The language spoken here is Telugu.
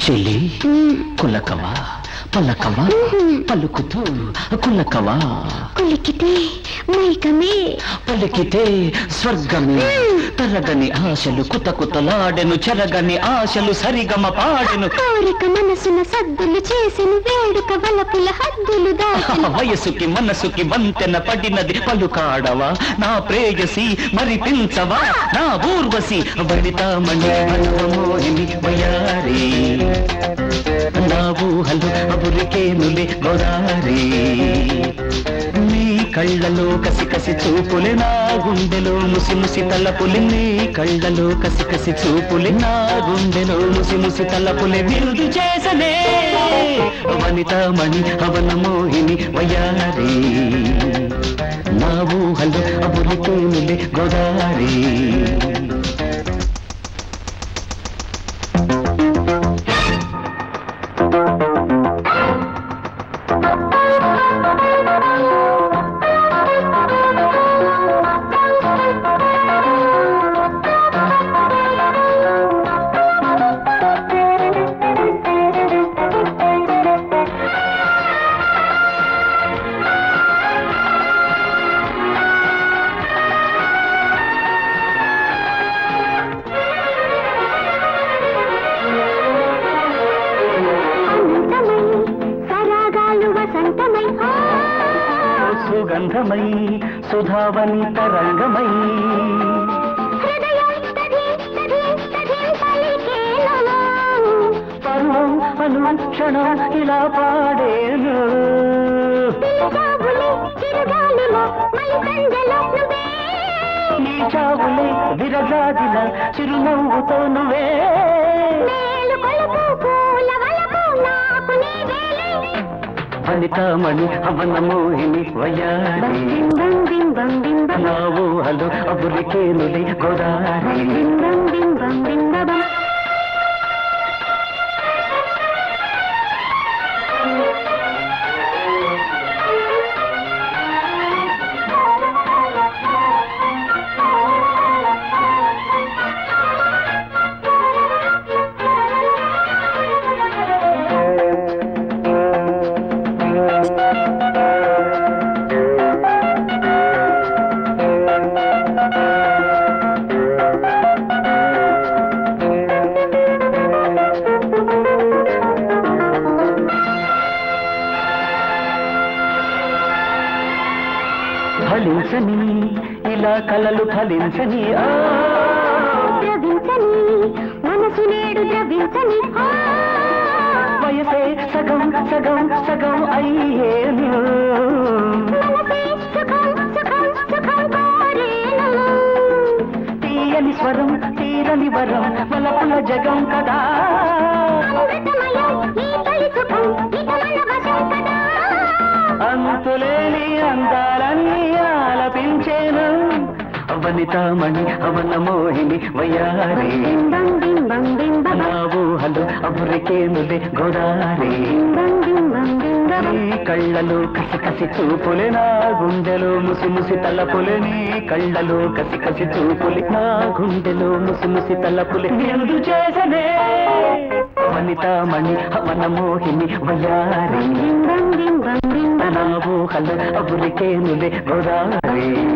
చెలి కులకవా పలకవా పలుకుతూ కులకవా కులికితే మైకమే పలికితే స్వర్గమే తరగని ఆశలు కుత కుతలాడెను చెరగని ఆశలు సరిగమ పాడెను కోరిక మనసున సద్దులు చేసిన వేడుక వలపుల హద్దులు దాచిన వయసుకి మనసుకి వంతెన పడినది పలుకాడవా నా ప్రేయసి మరి పిల్చవా నా ఊర్వశి వనితామణి మనోమోహిని వయారి నా ఊహలు అబురికేనులే గోదారి నీ కళ్ళలో కసి కసి చూపులే నా గుండెలో ముసి ముసి తలపులే నీ కళ్ళలో కసి కసి చూపులే నా గుండెలో ముసి ముసి తలపులే విరుదు చేసనే వనితామణి అవన మోహిని వయారి నా ఊహలు అబురికేనులే గోదారి అనంతమై సరాగాలు వసంతమై ఆ, సుగంధమై సుధావని తరంగమై హృదయం తధి తధి తధి పలికేను పర్వం అనుక్షణం ఇలా పాడేను పిలిచావులే చిరుగాలిలో మలికంజలో నువ్వే ఈ చావులే విరజాదిన చిరునవ్వుతో నువ్వే మేలు కొలుపు పూల వలపు నాకు నీవేలే వనితామణి అవన మోహిని వయారి బింబం బింబం బింబం నా ఊహలు అబురికేనులే గోదారి బింబం బింబం బింబం ఫలించని ఇలా కలలు ఫలించని ఆ ద్రవించని మనసు నేడు ద్రవించని ఆ, వయసే సగం సగం సగం అయ్యేను మనసే సుఖం సుఖం సుఖం కోరేను తీయని స్వరం తీరని వరం వలపుల జగం కదా అమృతమయం ఈ తొలి సుఖం ఇక మన వశం కదా అంతులేని అందాలన్నీ ఆలపించేను వనితామణి అవన మోహిని వయారి బింబం బింబం బింబం నా ఊహలు అబురికేనులే గోదారి బింబం బింబం బింబం నీ కళ్ళలో కసి కసి చూపులే నా గుండెలో ముసి ముసి తలపులే నీ కళ్ళలో కసి కసి చూపులే నా గుండెలో ముసి ముసి తలపులే ఎందు చేసనే వనితామణి అవన మోహిని వయారి బింబం బింబం బింబం నా ఊహలు అబురికేనులే గోదారి